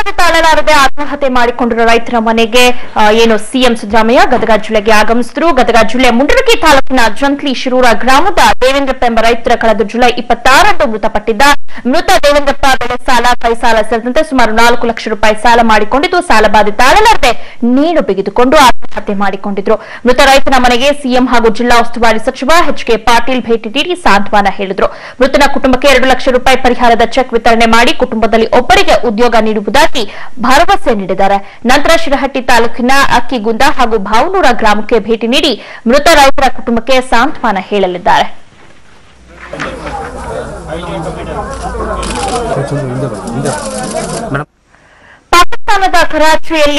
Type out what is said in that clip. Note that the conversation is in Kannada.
ಉಸಿರಾಟ ತಾಳಲಾರದೆ ಆತ್ಮಹತ್ಯೆ ಮಾಡಿಕೊಂಡಿರುವ ರೈತರ ಮನೆಗೆ ಆ, ಏನು ಸಿಎಂ ಸಿದ್ದರಾಮಯ್ಯ ಗದಗ ಜಿಲ್ಲೆಗೆ ಆಗಮಿಸಿದ್ರು ಗದಗ ಜಿಲ್ಲೆ ಮುಂಡರಗಿ ತಾಲೂಕಿನ ಜಂತ್ಲಿ ಶಿರೂರ ಗ್ರಾಮದ ದೇವೇಂದ್ರಪ್ಪ ಎಂಬ ರೈತರ ಕಳೆದ ಜುಲೈ ಇಪ್ಪತ್ತಾರರಂದು ಮೃತಪಟ್ಟಿದ್ದ ಮೃತ ದೇವೇಂದ್ರಪ್ಪ ಬೆಳೆ ಸಾಲ ಕೈ ಸಾಲ ಸೇರಿದಂತೆ ಸುಮಾರು ನಾಲ್ಕು ಲಕ್ಷ ರೂಪಾಯಿ ಸಾಲ ಮಾಡಿಕೊಂಡಿದ್ದು ಸಾಲ ಬಾಧೆ ತಾಳಲಾರದೆ ನೇಣು ಬಿಗಿದುಕೊಂಡು ಆತ್ಮಹತ್ಯೆ ಮಾಡಿಕೊಂಡಿದ್ರು ಮೃತ ರೈತನ ಮನೆಗೆ ಸಿಎಂ ಹಾಗೂ ಜಿಲ್ಲಾ ಉಸ್ತುವಾರಿ ಸಚಿವ ಎಚ್ ಕೆ ಪಾಟೀಲ್ ಭೇಟಿ ನೀಡಿ ಸಾಂತ್ವನ ಹೇಳಿದ್ರು ಮೃತನ ಕುಟುಂಬಕ್ಕೆ ಎರಡು ಲಕ್ಷ ರೂಪಾಯಿ ಪರಿಹಾರದ ಚೆಕ್ ವಿತರಣೆ ಮಾಡಿ ಕುಟುಂಬದಲ್ಲಿ ಒಬ್ಬರಿಗೆ ಉದ್ಯೋಗ ನೀಡುವುದಾಗಿ ಭರವಸೆ ನೀಡಿದ್ದಾರೆ ನಂತರ ಶಿರಹಟ್ಟಿ ತಾಲೂಕಿನ ಅಕ್ಕಿಗುಂದ ಹಾಗೂ ಭಾವನೂರ ಗ್ರಾಮಕ್ಕೆ ಭೇಟಿ ನೀಡಿ ಮೃತ ರೈತರ ಕುಟುಂಬಕ್ಕೆ ಸಾಂತ್ವನ ಹೇಳಲಿದ್ದಾರೆ ಪಾಕಿಸ್ತಾನದ ಕರಾಚಿಯಲ್ಲಿ